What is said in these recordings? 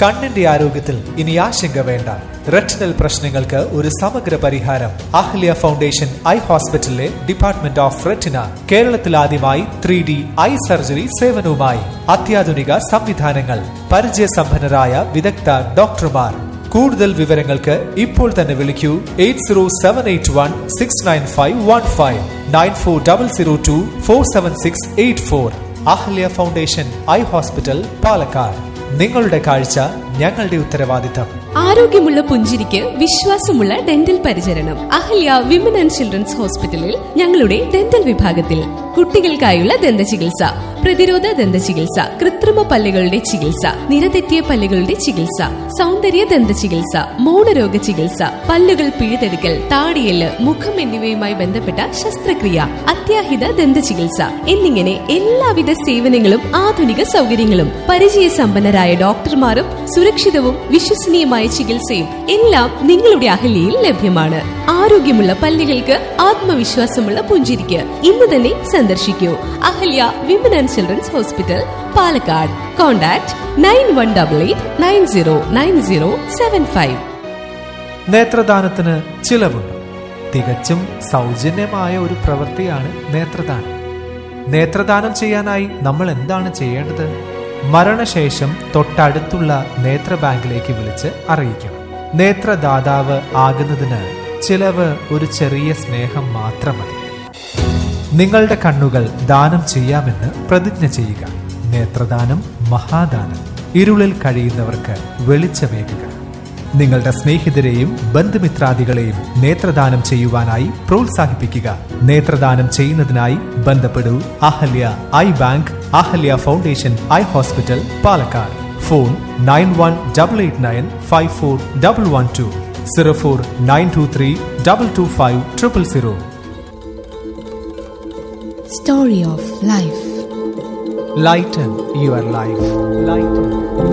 കണ്ണിന്റെ ആരോഗ്യത്തിൽ ഇനി ആശങ്ക വേണ്ട റെറ്റിനൽ പ്രശ്നങ്ങൾക്ക് ഒരു സമഗ്ര പരിഹാരം അഹ്ല്യ ഫൗണ്ടേഷൻ ഐ ഹോസ്പിറ്റലിലെ ഡിപ്പാർട്ട്മെന്റ് ഓഫ് റെറ്റിന കേരളത്തിൽ ആദ്യമായി ത്രീ ഡി ഐ സർജറി സേവനവുമായി അത്യാധുനിക സംവിധാനങ്ങൾ പരിചയസമ്പന്നരായ വിദഗ്ധ ഡോക്ടർമാർ കൂടുതൽ വിവരങ്ങൾക്ക് ഇപ്പോൾ തന്നെ വിളിക്കൂ eight zero seven eight one six nine five one five nine four double zero two four seven six eight four Ahalya foundation eye hospital Palakkad നിങ്ങളുടെ കാഴ്ച ഞങ്ങളുടെ ഉത്തരവാദിത്തം ആരോഗ്യമുള്ള പുഞ്ചിരിക്ക് വിശ്വാസമുള്ള ഡെന്റൽ പരിചരണം അഹല്യ വിമൻ ആൻഡ് ചിൽഡ്രൻസ് ഹോസ്പിറ്റലിൽ ഞങ്ങളുടെ ഡെന്റൽ വിഭാഗത്തിൽ കുട്ടികൾക്കായുള്ള ദന്ത ചികിത്സ പ്രതിരോധ ദന്ത ചികിത്സ കൃത്രിമ പല്ലുകളുടെ ചികിത്സ നിരതെറ്റിയ പല്ലുകളുടെ ചികിത്സ സൗന്ദര്യ ദന്ത ചികിത്സ മൗനരോഗ ചികിത്സ പല്ലുകൾ പിഴുതെടുക്കൽ താടിയല് മുഖം എന്നിവയുമായി ബന്ധപ്പെട്ട ശസ്ത്രക്രിയ അത്യാഹിത ദന്ത ചികിത്സ എന്നിങ്ങനെ എല്ലാവിധ സേവനങ്ങളും ആധുനിക സൗകര്യങ്ങളും പരിചയസമ്പന്നരായ ഡോക്ടർമാരും സുരക്ഷിതവും വിശ്വസനീയമായ ചികിത്സയും എല്ലാം നിങ്ങളുടെ അഹല്യയിൽ ലഭ്യമാണ് ആരോഗ്യമുള്ള പല്ലുകൾക്ക് ആത്മവിശ്വാസമുള്ള പുഞ്ചിരിക്ക് ഇന്ന് തന്നെ സന്ദർശിക്കൂ Ahalya women and children's hospital Palakkad contact nine one double eight nine zero nine zero seven five നേത്രദാനത്തിന് ചിലവുണ്ട് തികച്ചും സൗജന്യമായ ഒരു പ്രവൃത്തിയാണ് നേത്രദാനം നേത്രദാനം ചെയ്യാനായി നമ്മൾ എന്താണ് ചെയ്യേണ്ടത് മരണശേഷം തൊട്ടടുത്തുള്ള നേത്ര ബാങ്കിലേക്ക് വിളിച്ച് അറിയിക്കണം നേത്രദാതാവ് ആകുന്നതിന് ചിലവ് ഒരു ചെറിയ സ്നേഹം മാത്രം മതി നിങ്ങളുടെ കണ്ണുകൾ ദാനം ചെയ്യാമെന്ന് പ്രതിജ്ഞ ചെയ്യുക നേത്രദാനം മഹാദാനം ഇരുളിൽ കഴിയുന്നവർക്ക് വെളിച്ചമേകുക നിങ്ങളുടെ സ്നേഹിതരെയും ബന്ധുമിത്രാദികളെയും നേത്രദാനം ചെയ്യുവാനായി പ്രോത്സാഹിപ്പിക്കുക നേത്രദാനം ചെയ്യുന്നതിനായി ബന്ധപ്പെടൂ Ahalya eye bank Ahalya foundation eye hospital Palakkad phone nine one double eight nine five four double one two zero four nine two three double two five triple zero Story of Life. Lighten your life lighten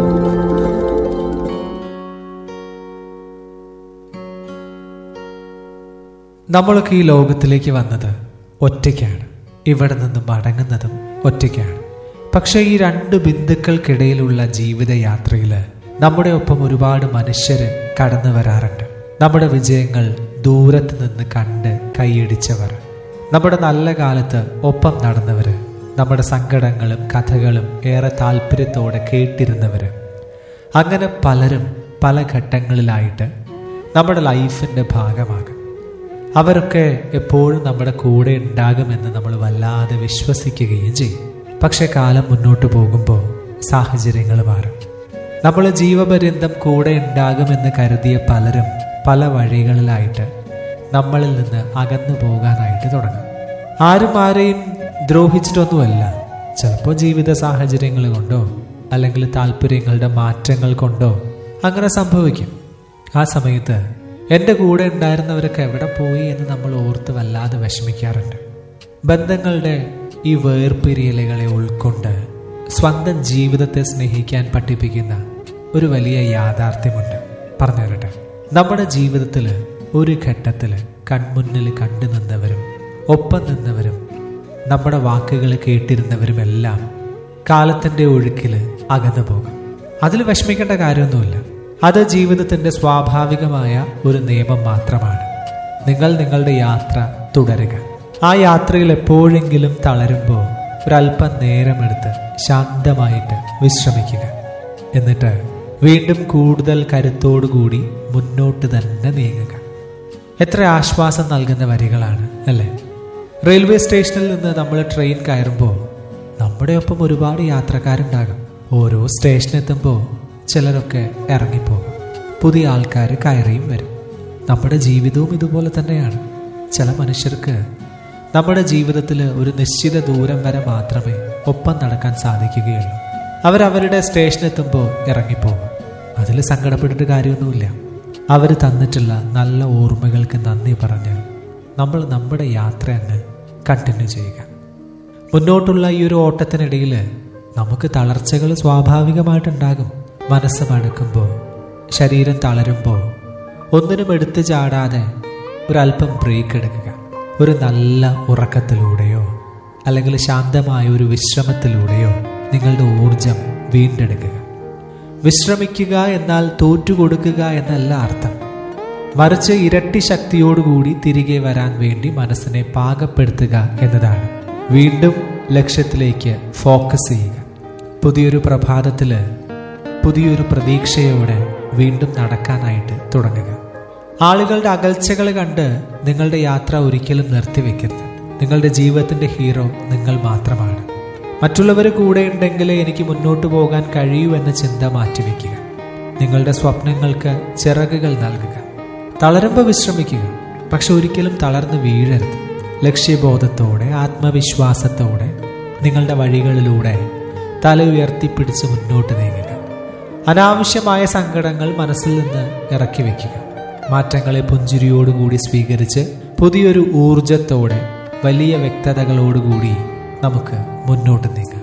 നമ്മളൊക്കെ ഈ ലോകത്തിലേക്ക് വന്നത് ഒറ്റയ്ക്കാണ് ഇവിടെ നിന്ന് മടങ്ങുന്നതും ഒറ്റയ്ക്കാണ് പക്ഷേ ഈ രണ്ട് ബിന്ദുക്കൾക്കിടയിലുള്ള ജീവിതയാത്രയിൽ നമ്മുടെ ഒപ്പം ഒരുപാട് മനുഷ്യർ കടന്നു വരാറുണ്ട് നമ്മുടെ വിജയങ്ങൾ ദൂരത്ത് നിന്ന് കണ്ട് കൈയടിച്ചവർ നമ്മുടെ നല്ല കാലത്ത് ഒപ്പം നടന്നവർ നമ്മുടെ സങ്കടങ്ങളും കഥകളും ഏറെ താല്പര്യത്തോടെ കേട്ടിരുന്നവർ അങ്ങനെ പലരും പല ഘട്ടങ്ങളിലായിട്ട് നമ്മുടെ ലൈഫിൻ്റെ ഭാഗമാകും അവരൊക്കെ എപ്പോഴും നമ്മുടെ കൂടെ ഉണ്ടാകുമെന്ന് നമ്മൾ വല്ലാതെ വിശ്വസിക്കുകയും ചെയ്യും പക്ഷെ കാലം മുന്നോട്ട് പോകുമ്പോൾ സാഹചര്യങ്ങൾ മാറും നമ്മൾ ജീവപര്യന്തം കൂടെ ഉണ്ടാകുമെന്ന് കരുതിയ പലരും പല വഴികളിലായിട്ട് നമ്മളിൽ നിന്ന് അകന്നു പോകാനായിട്ട് തുടങ്ങും ആരും ആരെയും ദ്രോഹിച്ചിട്ടൊന്നുമല്ല ചിലപ്പോൾ ജീവിത സാഹചര്യങ്ങൾ കൊണ്ടോ അല്ലെങ്കിൽ താല്പര്യങ്ങളുടെ മാറ്റങ്ങൾ കൊണ്ടോ അങ്ങനെ സംഭവിക്കും ആ സമയത്ത് എൻ്റെ കൂടെ ഉണ്ടായിരുന്നവരൊക്കെ എവിടെ പോയി എന്ന് നമ്മൾ ഓർത്ത് വല്ലാതെ വിഷമിക്കാറുണ്ട് ബന്ധങ്ങളുടെ ഈ വേർപിരിയലുകളെ ഉൾക്കൊണ്ട് സ്വന്തം ജീവിതത്തെ സ്നേഹിക്കാൻ പഠിപ്പിക്കുന്ന ഒരു വലിയ യാഥാർത്ഥ്യമുണ്ട് പറഞ്ഞു തരട്ടെ നമ്മുടെ ജീവിതത്തിൽ ഒരു ഘട്ടത്തിൽ കൺമുന്നിൽ കണ്ടു നിന്നവരും ഒപ്പം നിന്നവരും നമ്മുടെ വാക്കുകൾ കേട്ടിരുന്നവരുമെല്ലാം കാലത്തിൻ്റെ ഒഴുക്കിൽ അകന്നു പോകും അതിൽ വിഷമിക്കേണ്ട കാര്യമൊന്നുമില്ല അത് ജീവിതത്തിൻ്റെ സ്വാഭാവികമായ ഒരു നിയമം മാത്രമാണ് നിങ്ങൾ നിങ്ങളുടെ യാത്ര തുടരുക ആ യാത്രയിൽ എപ്പോഴെങ്കിലും തളരുമ്പോൾ ഒരല്പം നേരമെടുത്ത് ശാന്തമായിട്ട് വിശ്രമിക്കുക എന്നിട്ട് വീണ്ടും കൂടുതൽ കരുത്തോടുകൂടി മുന്നോട്ട് തന്നെ നീങ്ങുക എത്ര ആശ്വാസം നൽകുന്ന വരികളാണ് അല്ലേ റെയിൽവേ സ്റ്റേഷനിൽ നിന്ന് നമ്മൾ ട്രെയിൻ കയറുമ്പോൾ നമ്മുടെ ഒപ്പം ഒരുപാട് യാത്രക്കാരുണ്ടാകും ഓരോ സ്റ്റേഷനെത്തുമ്പോൾ ചിലരൊക്കെ ഇറങ്ങിപ്പോകും പുതിയ ആൾക്കാർ കയറിയും വരും നമ്മുടെ ജീവിതവും ഇതുപോലെ തന്നെയാണ് ചില മനുഷ്യർക്ക് നമ്മുടെ ജീവിതത്തിൽ ഒരു നിശ്ചിത ദൂരം വരെ മാത്രമേ ഒപ്പം നടക്കാൻ സാധിക്കുകയുള്ളൂ അവരവരുടെ സ്റ്റേഷനെത്തുമ്പോൾ ഇറങ്ങിപ്പോകും അതിൽ സങ്കടപ്പെട്ടിട്ട് കാര്യമൊന്നുമില്ല അവർ തന്നിട്ടുള്ള നല്ല ഓർമ്മകൾക്ക് നന്ദി പറഞ്ഞ് നമ്മൾ നമ്മുടെ യാത്ര അങ്ങ് കണ്ടിന്യൂ ചെയ്യുക മുന്നോട്ടുള്ള ഈ ഒരു ഓട്ടത്തിനിടയിൽ നമുക്ക് തളർച്ചകൾ സ്വാഭാവികമായിട്ടുണ്ടാകും മനസ്സ് മടുക്കുമ്പോൾ ശരീരം തളരുമ്പോൾ ഒന്നിനും എടുത്തു ചാടാതെ ഒരല്പം ബ്രേക്ക് എടുക്കുക ഒരു നല്ല ഉറക്കത്തിലൂടെയോ അല്ലെങ്കിൽ ശാന്തമായ ഒരു വിശ്രമത്തിലൂടെയോ നിങ്ങളുടെ ഊർജം വീണ്ടെടുക്കുക വിശ്രമിക്കുക എന്നാൽ തോറ്റുകൊടുക്കുക എന്നല്ല അർത്ഥം മറിച്ച് ഇരട്ടി ശക്തിയോടുകൂടി തിരികെ വരാൻ വേണ്ടി മനസ്സിനെ പാകപ്പെടുത്തുക എന്നതാണ് വീണ്ടും ലക്ഷ്യത്തിലേക്ക് ഫോക്കസ് ചെയ്യുക പുതിയൊരു പ്രഭാതത്തിൽ പുതിയൊരു പ്രതീക്ഷയോടെ വീണ്ടും നടക്കാനായിട്ട് തുടങ്ങുക ആളുകളുടെ അകൽച്ചകൾ കണ്ട് നിങ്ങളുടെ യാത്ര ഒരിക്കലും നിർത്തിവെക്കരുത് നിങ്ങളുടെ ജീവിതത്തിന്റെ ഹീറോ നിങ്ങൾ മാത്രമാണ് മറ്റുള്ളവർ കൂടെ ഉണ്ടെങ്കിലേ എനിക്ക് മുന്നോട്ട് പോകാൻ കഴിയൂ എന്ന ചിന്ത മാറ്റിവെക്കുക നിങ്ങളുടെ സ്വപ്നങ്ങൾക്ക് ചിറകുകൾ നൽകുക തളരുമ്പോൾ വിശ്രമിക്കുക പക്ഷെ ഒരിക്കലും തളർന്ന് വീഴരുത് ലക്ഷ്യബോധത്തോടെ ആത്മവിശ്വാസത്തോടെ നിങ്ങളുടെ വഴികളിലൂടെ തല ഉയർത്തിപ്പിടിച്ച് മുന്നോട്ട് നീങ്ങുക അനാവശ്യമായ സങ്കടങ്ങൾ മനസ്സിൽ നിന്ന് ഇറക്കി വെക്കുക മാറ്റങ്ങളെ പുഞ്ചിരിയോടുകൂടി സ്വീകരിച്ച് പുതിയൊരു ഊർജത്തോടെ വലിയ വ്യക്തതകളോടുകൂടി നമുക്ക് മുന്നോട്ട് നീങ്ങാം